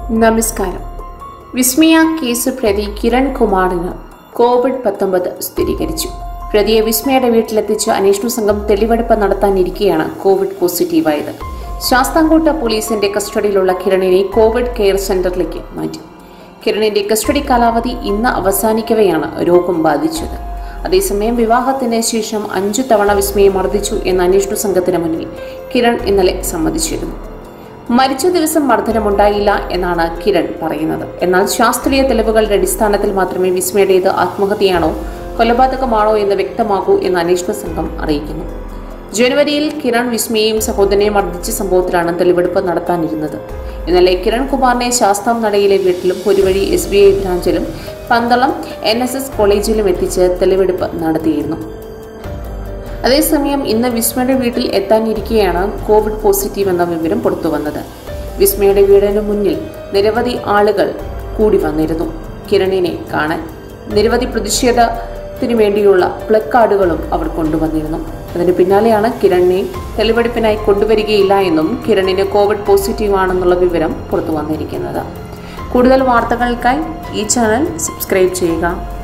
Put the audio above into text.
നമസ്കാരം വിസ്മയ കേസ് പ്രതി കിരൺ കുമാറിന് കോവിഡ് പത്തൊമ്പത് സ്ഥിരീകരിച്ചു പ്രതിയെ വിസ്മയുടെ വീട്ടിലെത്തിച്ച് അന്വേഷണ സംഘം തെളിവെടുപ്പ് നടത്താനിരിക്കെയാണ് കോവിഡ് പോസിറ്റീവായത് ശാസ്താംകോട്ട പോലീസിന്റെ കസ്റ്റഡിയിലുള്ള കിരണിനെ കോവിഡ് കെയർ സെന്ററിലേക്ക് മാറ്റി കിരണിന്റെ കസ്റ്റഡി കാലാവധി ഇന്ന് അവസാനിക്കവെയാണ് രോഗം ബാധിച്ചത് അതേസമയം വിവാഹത്തിന് ശേഷം അഞ്ചു തവണ വിസ്മയെ മർദ്ദിച്ചു എന്ന അന്വേഷണ സംഘത്തിന് മുന്നിൽ കിരൺ ഇന്നലെ സമ്മതിച്ചിരുന്നു മരിച്ച ദിവസം മർദ്ദനമുണ്ടായില്ല എന്നാണ് കിരൺ പറയുന്നത് എന്നാൽ ശാസ്ത്രീയ തെളിവുകളുടെ അടിസ്ഥാനത്തിൽ മാത്രമേ വിസ്മയുടേത് ആത്മഹത്യയാണോ കൊലപാതകമാണോ എന്ന് വ്യക്തമാകൂ എന്ന് അന്വേഷണ സംഘം അറിയിക്കുന്നു ജനുവരിയിൽ കിരൺ വിസ്മയെയും സഹോദരനെയും മർദ്ദിച്ച സംഭവത്തിലാണ് തെളിവെടുപ്പ് നടത്താനിരുന്നത് ഇന്നലെ കിരൺ കുമാറിനെ ശാസ്താം നടയിലെ വീട്ടിലും ഒരുവഴി എസ് ബി ഐ ബ്രാഞ്ചിലും പന്തളം എൻ എസ് എസ് കോളേജിലും എത്തിച്ച് തെളിവെടുപ്പ് നടത്തിയിരുന്നു അതേസമയം ഇന്ന് വിസ്മയുടെ വീട്ടിൽ എത്താനിരിക്കെയാണ് കോവിഡ് പോസിറ്റീവ് എന്ന വിവരം പുറത്തുവന്നത് വിസ്മയുടെ വീടിന് മുന്നിൽ നിരവധി ആളുകൾ കൂടി വന്നിരുന്നു കിരണിനെ കാണാൻ നിരവധി പ്രതിഷേധത്തിന് വേണ്ടിയുള്ള പ്ലക്കാർഡുകളും അവർ കൊണ്ടുവന്നിരുന്നു അതിന് പിന്നാലെയാണ് കിരണിനെ തെളിവെടുപ്പിനായി കൊണ്ടുവരികയില്ല എന്നും കിരണിന് കോവിഡ് പോസിറ്റീവ് ആണെന്നുള്ള വിവരം പുറത്തു വന്നിരിക്കുന്നത് കൂടുതൽ വാർത്തകൾക്കായി ഈ ചാനൽ സബ്സ്ക്രൈബ് ചെയ്യുക